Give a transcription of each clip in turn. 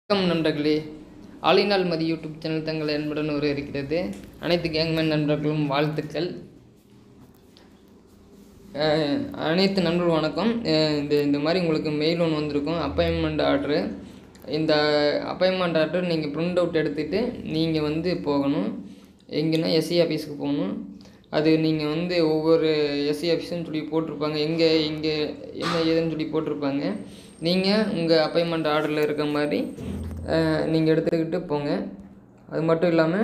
வணக்கம் நண்பர்களே ஆலினால் மதி YouTube channel தங்களை அன்புடன் ஒரு இருக்கிறது அனைத்து கேங்மேன் நண்பர்களும் வாழ்த்துக்கள் அஹ், அனைத்து நண்பர்கள் வணக்கம் அஹ், இந்த இந்த மாதிரி உங்களுக்கு மெயில் ஒன்று வந்திருக்கும் அப்பாயின்மெண்ட் ஆர்டரு இந்த அப்பாயின்மெண்ட் ஆர்டர் நீங்கள் பிரிண்ட் அவுட் எடுத்துகிட்டு நீங்கள் வந்து போகணும் எங்கன்னா எஸ்சி ஆஃபீஸுக்கு போகணும் அது நீங்கள் வந்து ஒவ்வொரு எஸ்சி ஆஃபீஸுன்னு சொல்லி போட்டிருப்பாங்க எங்கே இங்கே என்ன ஏதுன்னு சொல்லி போட்டிருப்பாங்க நீங்கள் உங்கள் அப்பாயின்மெண்ட் ஆர்டரில் இருக்க மாதிரி நீங்கள் எடுத்துக்கிட்டு போங்க அது மட்டும் இல்லாமல்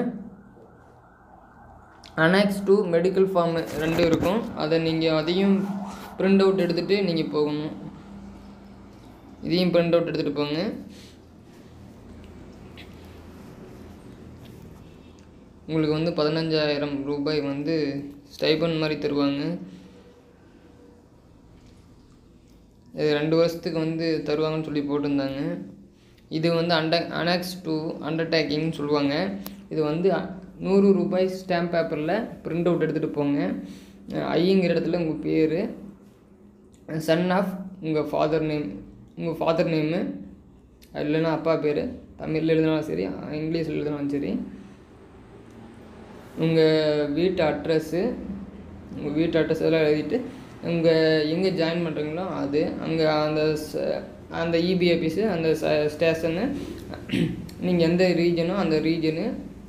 அனெக்ஸ் டூ மெடிக்கல் ஃபார்ம் ரெண்டு இருக்கும் அதை நீங்கள் அதையும் பிரிண்ட் அவுட் எடுத்துகிட்டு நீங்கள் போகணும் இதையும் பிரிண்ட் அவுட் எடுத்துகிட்டு போங்க உங்களுக்கு வந்து பதினஞ்சாயிரம் ரூபாய் வந்து ஸ்டைபன் மாதிரி தருவாங்க இது ரெண்டு வருஷத்துக்கு வந்து தருவாங்கன்னு சொல்லி போட்டிருந்தாங்க இது வந்து அண்ட அனெக்ஸ் டூ அண்டர்டேக்கிங்னு சொல்லுவாங்க இது வந்து அ- நூறு ரூபாய் ஸ்டாம்ப் பேப்பரில் பிரிண்ட் அவுட் எடுத்துகிட்டு போங்க ஐங்கிற இடத்துல உங்கள் பேர் சன் ஆஃப் உங்கள் ஃபாதர் நேம் உங்கள் ஃபாதர் நேமு இல்லைன்னா அப்பா பேர் தமிழில் எழுதினாலும் சரி இங்கிலீஷில் எழுதினாலும் சரி உங்கள் வீட்டு அட்ரஸ்ஸு உங்கள் வீட்டு அட்ரஸ் எல்லாம் எழுதிட்டு உங்கள் எங்கே ஜாயின் பண்ணுறீங்களோ அது அங்கே அந்த ச- அந்த இபி ஆஃபீஸு அந்த ச- ஸ்டேஷனு நீங்கள் எந்த ரீஜனோ அந்த ரீஜனு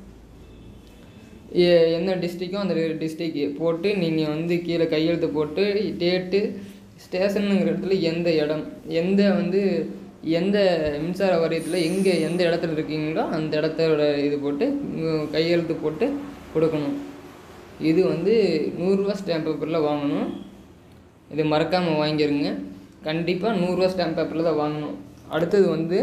எ- என்ன டிஸ்ட்ரிக்கோ அந்த டிஸ்ட்ரிக் போட்டு நீங்கள் வந்து கீழே கையெழுத்து போட்டு டேட்டு ஸ்டேஷனுங்கிற இடத்துல எந்த இடம் எந்த வந்து எந்த மின்சார வாரியத்தில் எங்கே எந்த இடத்துல இருக்கீங்களோ அந்த இடத்தோட இது போட்டு உங்க கையெழுத்து போட்டு கொடுக்கணும் இது வந்து நூறுரூவா ஸ்டாம்ப் பேப்பரில் வாங்கணும் இது மறக்காமல் வாங்கிருங்க கண்டிப்பாக நூறுரூவா ஸ்டாம்ப் பேப்பரில் தான் வாங்கணும் அடுத்தது வந்து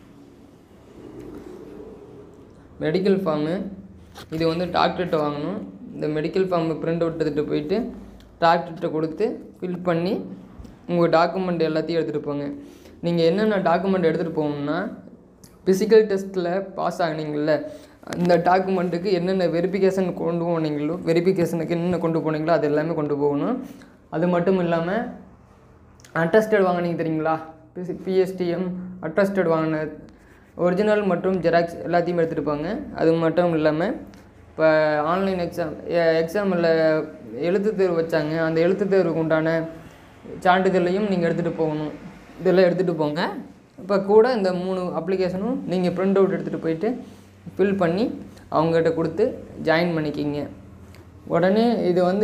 மெடிக்கல் ஃபார்மு இது வந்து டாக்டர்கிட்ட வாங்கணும் இந்த மெடிக்கல் ஃபார்ம் பிரிண்ட் அவுட் எடுத்துகிட்டு போயிட்டு டாக்டர்கிட்ட கொடுத்து ஃபில் பண்ணி உங்கள் டாக்குமெண்ட் எல்லாத்தையும் எடுத்துகிட்டு போங்க நீங்கள் என்னென்ன டாக்குமெண்ட் எடுத்துகிட்டு போகணும்னா ஃபிசிக்கல் டெஸ்ட்டில் பாஸ் ஆகினீங்கள்ல அந்த டாக்குமெண்ட்டுக்கு என்னென்ன வெரிஃபிகேஷன் கொண்டு போனீங்களோ வெரிஃபிகேஷனுக்கு என்னென்ன கொண்டு போனீங்களோ அது எல்லாமே கொண்டு போகணும் அது மட்டும் இல்லாமல் அட்டஸ்டட் வாங்கினீங்க தெரியுங்களா பிஎஸ்டிஎம் அட்டஸ்டட் வாங்கின ஒரிஜினல் மற்றும் ஜெராக்ஸ் எல்லாத்தையும் எடுத்துகிட்டு போங்க அது மட்டும் இல்லாமல் இப்போ ஆன்லைன் எக்ஸாம் எக்ஸாமில் எழுத்து தேர்வு வச்சாங்க அந்த எழுத்து தேர்வுக்கு உண்டான சான்றிதழையும் நீங்கள் எடுத்துகிட்டு போகணும் இதெல்லாம் எடுத்துகிட்டு போங்க இப்போ கூட இந்த மூணு அப்ளிகேஷனும் நீங்கள் பிரிண்ட் அவுட் எடுத்துகிட்டு போயிட்டு ஃபில் பண்ணி அவங்ககிட்ட கொடுத்து ஜாயின் பண்ணிக்கிங்க உடனே இது வந்து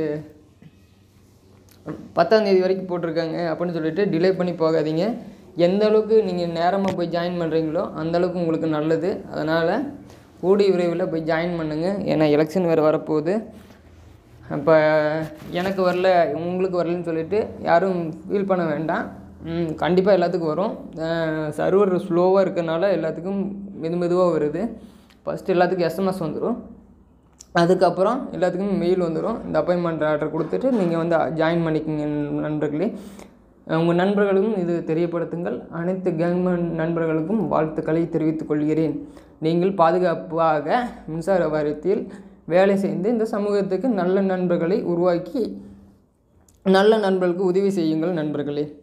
பத்தாம் தேதி வரைக்கும் போட்டிருக்காங்க அப்படின்னு சொல்லிட்டு டிலே பண்ணி போகாதீங்க எந்த அளவுக்கு நீங்கள் நேரமாக போய் ஜாயின் பண்ணுறீங்களோ அந்த அளவுக்கு உங்களுக்கு நல்லது அதனால் கூடிய விரைவில் போய் ஜாயின் பண்ணுங்கள் ஏன்னா எலெக்ஷன் வேறு வரப்போகுது அப்போ எனக்கு வரல உங்களுக்கு வரலன்னு சொல்லிட்டு யாரும் ஃபீல் பண்ண வேண்டாம் கண்டிப்பாக எல்லாத்துக்கும் வரும் சர்வர் ஸ்லோவாக இருக்கறனால எல்லாத்துக்கும் மெது மெதுவாக வருது ஃபஸ்ட்டு எல்லாத்துக்கும் எஸ்எம்எஸ் வந்துடும் அதுக்கப்புறம் எல்லாத்துக்கும் மெயில் வந்துடும் இந்த அப்பாயின்மெண்ட் ஆர்டர் கொடுத்துட்டு நீங்கள் வந்து ஜாயின் பண்ணிக்கிங்க நண்பர்களே உங்கள் நண்பர்களுக்கும் இது தெரியப்படுத்துங்கள் அனைத்து கேங்மேன் நண்பர்களுக்கும் வாழ்த்துக்களை தெரிவித்துக் கொள்கிறேன் நீங்கள் பாதுகாப்பாக மின்சார வாரியத்தில் வேலை செய்து இந்த சமூகத்துக்கு நல்ல நண்பர்களை உருவாக்கி நல்ல நண்பர்களுக்கு உதவி செய்யுங்கள் நண்பர்களே